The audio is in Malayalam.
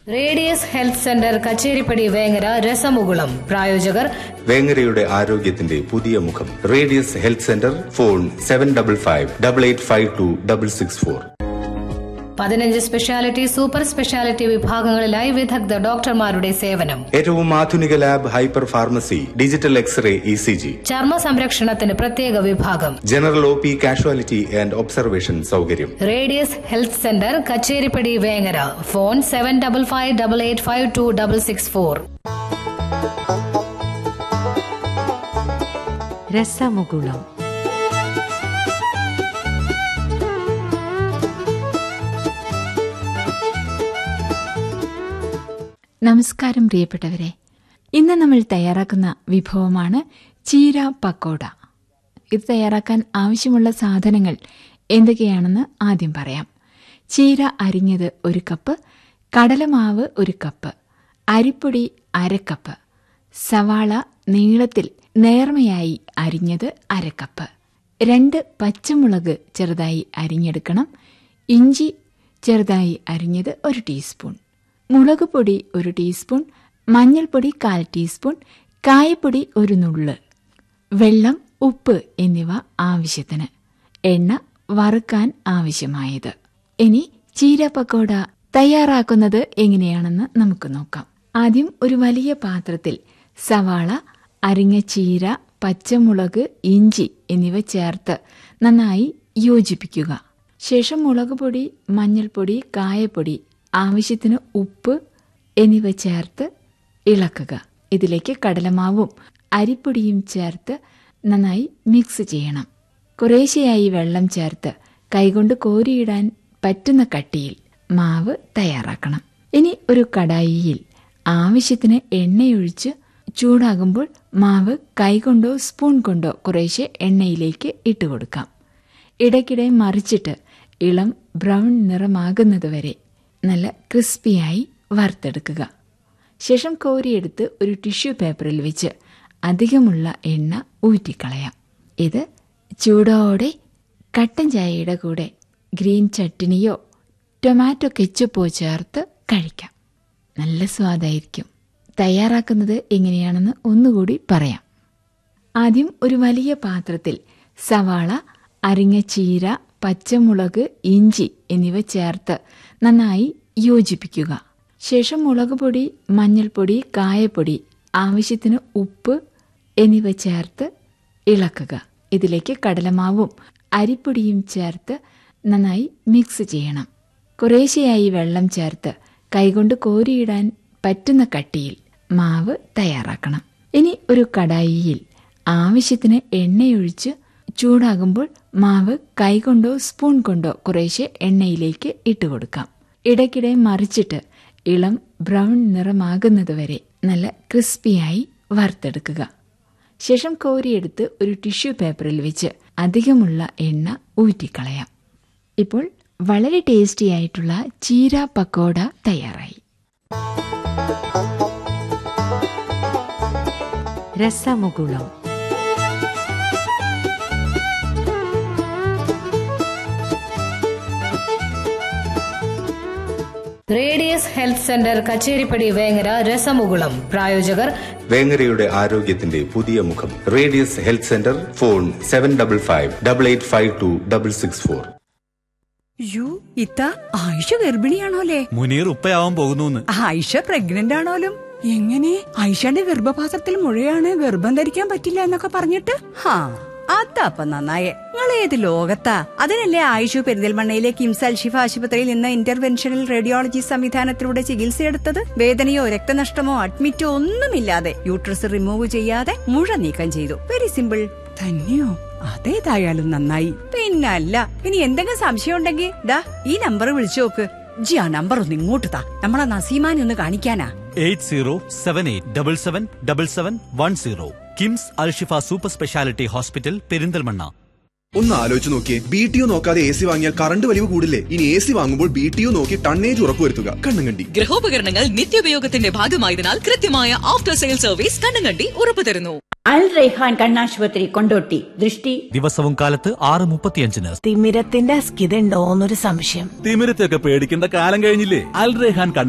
radius health centre Kacheripadi Vengara രസമുകുളം പ്രായോജകർ വേങ്ങരയുടെ ആരോഗ്യത്തിന്റെ പുതിയ മുഖം radius health centre phone seven double five double eight five two double six four പതിനഞ്ച് സ്പെഷ്യാലിറ്റി സൂപ്പർ സ്പെഷ്യാലിറ്റി വിഭാഗങ്ങളിലായി വിദഗ്ധ ഡോക്ടർമാരുടെ സേവനം ഏറ്റവും ആധുനിക lab hyper pharmacy digital X ray E C G ചർമ്മ സംരക്ഷണത്തിന് പ്രത്യേക വിഭാഗം general O P casualty and observation സൗകര്യം radius health centre Kacheripadi Vengara phone seven double five double eight five two double six four രസമുകുളം നമസ്കാരം പ്രിയപ്പെട്ടവരെ ഇന്ന് നമ്മൾ തയ്യാറാക്കുന്ന വിഭവമാണ് ചീര പക്കോട ഇത് തയ്യാറാക്കാൻ ആവശ്യമുള്ള സാധനങ്ങൾ എന്തൊക്കെയാണെന്ന് ആദ്യം പറയാം ചീര അരിഞ്ഞത് ഒരു കപ്പ് കടലമാവ് ഒരു കപ്പ് അരിപ്പൊടി അര കപ്പ് സവാള നീളത്തിൽ നേർമയായി അരിഞ്ഞത് അര കപ്പ് രണ്ട് പച്ചമുളക് ചെറുതായി അരിഞ്ഞെടുക്കണം ഇഞ്ചി ചെറുതായി അരിഞ്ഞത് ഒരു ടീസ്പൂൺ മുളക് പൊടി ഒരു ടീസ്പൂൺ മഞ്ഞൾപ്പൊടി കാൽ ടീസ്പൂൺ കായപ്പൊടി ഒരു നുള്ള് വെള്ളം ഉപ്പ് എന്നിവ ആവശ്യത്തിന് എണ്ണ വറുക്കാൻ ആവശ്യമായത് ഇനി ചീര പക്കോട തയ്യാറാക്കുന്നത് എങ്ങനെയാണെന്ന് നമുക്ക് നോക്കാം ആദ്യം ഒരു വലിയ പാത്രത്തിൽ സവാള അരിഞ്ഞ ചീര പച്ചമുളക് ഇഞ്ചി എന്നിവ ചേർത്ത് നന്നായി യോജിപ്പിക്കുക ശേഷം മുളക് പൊടി മഞ്ഞൾപ്പൊടി കായപ്പൊടി ആവശ്യത്തിന് ഉപ്പ് എന്നിവ ചേർത്ത് ഇളക്കുക ഇതിലേക്ക് കടലമാവും അരിപ്പൊടിയും ചേർത്ത് നന്നായി മിക്സ് ചെയ്യണം കുറേശ്ശെയായി വെള്ളം ചേർത്ത് കൈകൊണ്ട് കോരിയിടാൻ പറ്റുന്ന കട്ടിയിൽ മാവ് തയ്യാറാക്കണം ഇനി ഒരു കടായിയിൽ ആവശ്യത്തിന് എണ്ണയൊഴിച്ച് ചൂടാകുമ്പോൾ മാവ് കൈകൊണ്ടോ സ്പൂൺ കൊണ്ടോ കുറേശ്ശെ എണ്ണയിലേക്ക് ഇട്ട് കൊടുക്കാം ഇടയ്ക്കിടെ മറിച്ചിട്ട് ഇളം ബ്രൗൺ നിറമാകുന്നതുവരെ നല്ല ക്രിസ്പിയായി വറുത്തെടുക്കുക ശേഷം കോരിയെടുത്ത് ഒരു ടിഷ്യൂ പേപ്പറിൽ വെച്ച് അധികമുള്ള എണ്ണ ഊറ്റിക്കളയാം ഇത് ചൂടോടെ കട്ടൻ ചായയുടെ കൂടെ ഗ്രീൻ ചട്ടിനിയോ ടൊമാറ്റോ കെച്ചപ്പോ ചേർത്ത് കഴിക്കാം നല്ല സ്വാദായിരിക്കും തയ്യാറാക്കുന്നത് എങ്ങനെയാണെന്ന് ഒന്നുകൂടി പറയാം ആദ്യം ഒരു വലിയ പാത്രത്തിൽ സവാള അരിഞ്ഞ ചീര പച്ചമുളക് ഇഞ്ചി എന്നിവ ചേർത്ത് നന്നായി യോജിപ്പിക്കുക ശേഷം മുളക് പൊടി മഞ്ഞൾപ്പൊടി കായപ്പൊടി ആവശ്യത്തിന് ഉപ്പ് എന്നിവ ചേർത്ത് ഇളക്കുക ഇതിലേക്ക് കടലമാവും അരിപ്പൊടിയും ചേർത്ത് നന്നായി മിക്സ് ചെയ്യണം കുറേശ്ശെയായി വെള്ളം ചേർത്ത് കൈകൊണ്ട് കോരിയിടാൻ പറ്റുന്ന കട്ടിയിൽ മാവ് തയ്യാറാക്കണം ഇനി ഒരു കടായിയിൽ ആവശ്യത്തിന് എണ്ണയൊഴിച്ച് ചൂടാകുമ്പോൾ മാവ് കൈകൊണ്ടോ സ്പൂൺ കൊണ്ടോ കുറേശ്ശെ എണ്ണയിലേക്ക് ഇട്ട് കൊടുക്കാം ഇടയ്ക്കിടെ മറിച്ചിട്ട് ഇളം ബ്രൗൺ നിറമാകുന്നതുവരെ നല്ല ക്രിസ്പിയായി വറുത്തെടുക്കുക ശേഷം കോരിയെടുത്ത് ഒരു ടിഷ്യൂ പേപ്പറിൽ വെച്ച് അധികമുള്ള എണ്ണ ഊറ്റിക്കളയാം ഇപ്പോൾ വളരെ ടേസ്റ്റി ആയിട്ടുള്ള ചീര പക്കോട തയ്യാറായി രസമുകുളം Radius health centre Kacheripadi Vengara രസമുകുളം പ്രായോജകർ വേങ്ങരയുടെ ആരോഗ്യത്തിന്റെ പുതിയ മുഖം radius health centre phone seven double five double eight five two double six four യു ഇത്ത ആയിഷ ഗർഭിണിയാണോലേ മുനീർ ഉപ്പയാവാൻ പോകുന്നു ആയിഷ പ്രഗ്നന്റ് ആണോലും എങ്ങനെ ആയിഷയുടെ ഗർഭപാത്രത്തിൽ മുഴയാണ് ഗർഭം ധരിക്കാൻ പറ്റില്ല എന്നൊക്കെ പറഞ്ഞിട്ട് ഹാ അതപ്പ നന്നായേ നിങ്ങൾ ഏത് ലോകത്താ അതിനല്ലേ ആയിഷു പെരിന്തൽമണ്ണയിലെ കിംസ് അൽഷിഫ ആശുപത്രിയിൽ നിന്ന് ഇന്റർവെൻഷണൽ റേഡിയോളജി സംവിധാനത്തിലൂടെ ചികിത്സയെടുത്തത് വേദനയോ രക്തനഷ്ടമോ അഡ്മിറ്റോ ഒന്നുമില്ലാതെ യൂട്രസ് റിമൂവ് ചെയ്യാതെ മുഴ നീക്കം ചെയ്തു വെരി സിമ്പിൾ തന്നെയോ അതേതായാലും നന്നായി പിന്നല്ല ഇനി എന്തെങ്കിലും സംശയം ഉണ്ടെങ്കിൽ ദാ ഈ നമ്പർ വിളിച്ചു നോക്ക് ജി ആ നമ്പർ ഒന്ന് ഇങ്ങോട്ട് താ നമ്മളെ നസീമാനെ ഒന്ന് കാണിക്കാനാ eight zero seven eight double seven double seven one zero KIMS Alshifa super speciality hospital Perinthalmanna ഒന്ന് ആലോചിച്ച് നോക്കിയേ ബി ടി യു നോക്കാതെ എ സി വാങ്ങിയാൽ കറണ്ട് വലിവ് കൂടില്ലേ ഇനി എ സി വാങ്ങുമ്പോൾ ബി ടി യു നോക്കി ടണ്ണേജ് ഉറപ്പുവരുത്തുക കണ്ണും കണ്ടി ഗൃഹോപകരണങ്ങൾ നിത്യോപയോഗത്തിന്റെ ഭാഗമായതിനാൽ കൃത്യമായ ആഫ്റ്റർ സെയിൽ സർവീസ് കണ്ണുകണ്ടി ഉറപ്പു തരുന്നു അൽ റൈഹാൻ കണ്ണാശുപത്രി കൊണ്ടോട്ടി ദൃഷ്ടി ദിവസവും കാലത്ത് ആറ് മുപ്പത്തിയഞ്ചിന് തിമിരത്തിന്റെ അസ്കിത ഉണ്ടോന്നൊരു സംശയം തിമിരത്തൊക്കെ പേടിക്കേണ്ട കാലം കഴിഞ്ഞില്ലേ അൽ റെഹാൻ